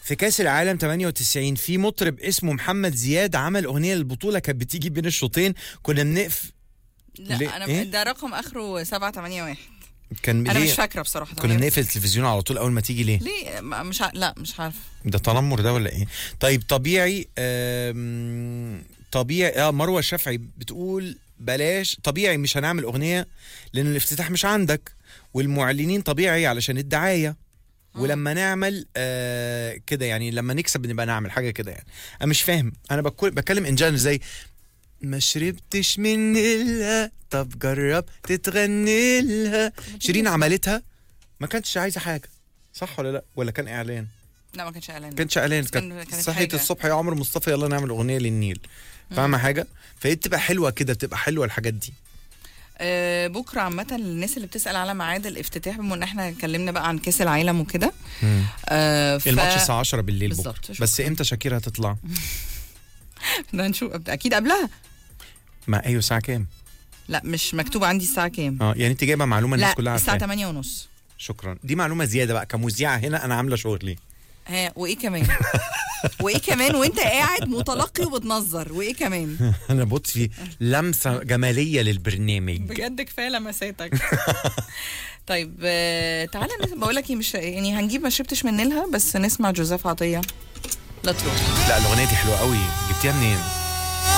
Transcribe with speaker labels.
Speaker 1: في كاس العالم 98 في مطرب اسمه محمد زياد عمل اغنيه للبطوله كانت بتيجي بين الشوطين كنا بنقف
Speaker 2: لا
Speaker 1: ليه؟
Speaker 2: انا
Speaker 1: إيه؟
Speaker 2: ده رقم اخره 781
Speaker 1: كان
Speaker 2: انا
Speaker 1: ليه؟
Speaker 2: مش فاكره بصراحه
Speaker 1: كنا بنقفل التلفزيون على طول اول ما تيجي ليه
Speaker 2: ليه ما- مش ع... لا مش عارفه
Speaker 1: ده تنمر ده ولا ايه طيب طبيعي آم، طبيعي اه مروه الشافعي بتقول بلاش طبيعي مش هنعمل اغنيه لان الافتتاح مش عندك والمعلنين طبيعي علشان الدعايه ولما نعمل آه كده يعني لما نكسب نبقى نعمل حاجه كده يعني انا مش فاهم انا بكل بتكلم انجان زي ما شربتش من لها طب جرب تتغني لها شيرين عملتها ما كانتش عايزه حاجه صح ولا لا ولا كان اعلان
Speaker 2: لا ما كانش اعلان
Speaker 1: كانش اعلان
Speaker 2: بس كان-
Speaker 1: كانت
Speaker 2: كانت
Speaker 1: صحيت
Speaker 2: حاجة.
Speaker 1: الصبح يا عمرو مصطفى يلا نعمل اغنيه للنيل فاهمه حاجه فهي بتبقى حلوه كده بتبقى حلوه الحاجات دي
Speaker 2: آه بكره عامه الناس اللي بتسال على ميعاد الافتتاح بما ان احنا اتكلمنا بقى عن كاس العالم وكده آه ف...
Speaker 1: الماتش الساعه 10 بالليل
Speaker 2: بالظبط.
Speaker 1: بكره
Speaker 2: شكراً.
Speaker 1: بس امتى شاكيرا هتطلع
Speaker 2: ده نشوف اكيد قبلها
Speaker 1: ما ايوه الساعه كام
Speaker 2: لا مش مكتوب عندي الساعه كام
Speaker 1: اه يعني انت جايبه معلومه الناس
Speaker 2: لا
Speaker 1: كلها
Speaker 2: الساعه
Speaker 1: عارفاها
Speaker 2: 8 ونص
Speaker 1: شكرا دي معلومه زياده بقى كمذيعه هنا انا عامله شغلي
Speaker 2: ها وايه كمان وايه كمان وانت قاعد متلقي وبتنظر وايه كمان
Speaker 1: انا بطفي لمسه جماليه للبرنامج
Speaker 2: بجد كفايه لمساتك طيب آه، تعالى نس- بقول لك ايه مش يعني هنجيب ما شربتش من نيلها بس نسمع جوزيف عطيه لا تروح
Speaker 1: لا الاغنيه دي حلوه قوي جبتيها منين